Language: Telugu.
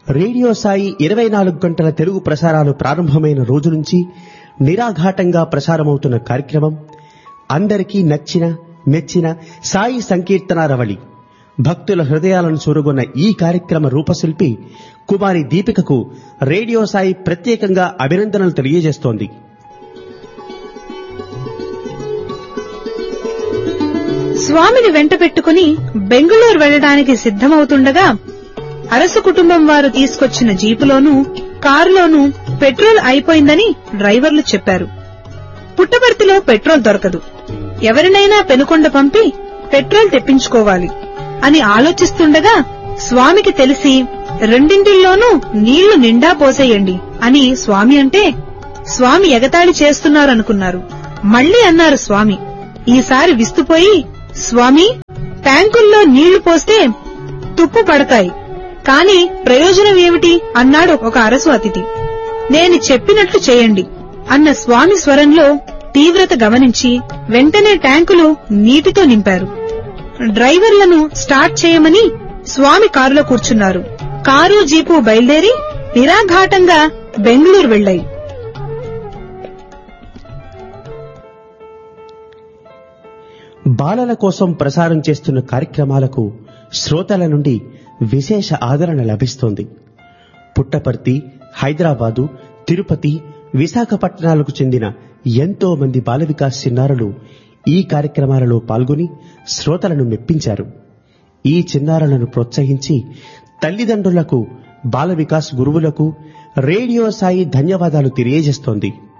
రేడియో సాయి ఇరవై నాలుగు గంటల తెలుగు ప్రసారాలు ప్రారంభమైన రోజు నుంచి నిరాఘాటంగా ప్రసారమవుతున్న కార్యక్రమం అందరికీ నచ్చిన మెచ్చిన సాయి సంకీర్తనారవళి భక్తుల హృదయాలను చూరుగొన్న ఈ కార్యక్రమ రూపశిల్పి కుమారి దీపికకు రేడియో సాయి ప్రత్యేకంగా అభినందనలు తెలియజేస్తోంది స్వామిని వెంట పెట్టుకుని బెంగుళూరు వెళ్లడానికి సిద్ధమవుతుండగా అరసు కుటుంబం వారు తీసుకొచ్చిన జీపులోనూ కారులోనూ పెట్రోల్ అయిపోయిందని డ్రైవర్లు చెప్పారు పుట్టపర్తిలో పెట్రోల్ దొరకదు ఎవరినైనా పెనుకొండ పంపి పెట్రోల్ తెప్పించుకోవాలి అని ఆలోచిస్తుండగా స్వామికి తెలిసి రెండింటిల్లోనూ నీళ్లు నిండా పోసేయండి అని స్వామి అంటే స్వామి ఎగతాళి చేస్తున్నారనుకున్నారు మళ్ళీ అన్నారు స్వామి ఈసారి విస్తుపోయి స్వామి ట్యాంకుల్లో నీళ్లు పోస్తే తుప్పు పడతాయి కాని ప్రయోజనం ఏమిటి అన్నాడు ఒక అరసు అతిథి నేను చెప్పినట్లు చేయండి అన్న స్వామి స్వరంలో తీవ్రత గమనించి వెంటనే ట్యాంకులు నీటితో నింపారు డ్రైవర్లను స్టార్ట్ చేయమని స్వామి కారులో కూర్చున్నారు కారు జీపు బయలుదేరి నిరాఘాటంగా బెంగళూరు వెళ్లాయి బాలల కోసం ప్రసారం చేస్తున్న కార్యక్రమాలకు శ్రోతల నుండి విశేష ఆదరణ లభిస్తోంది పుట్టపర్తి హైదరాబాదు తిరుపతి విశాఖపట్నాలకు చెందిన ఎంతో మంది బాల వికాస్ చిన్నారులు ఈ కార్యక్రమాలలో పాల్గొని శ్రోతలను మెప్పించారు ఈ చిన్నారులను ప్రోత్సహించి తల్లిదండ్రులకు బాల వికాస్ గురువులకు రేడియో సాయి ధన్యవాదాలు తెలియజేస్తోంది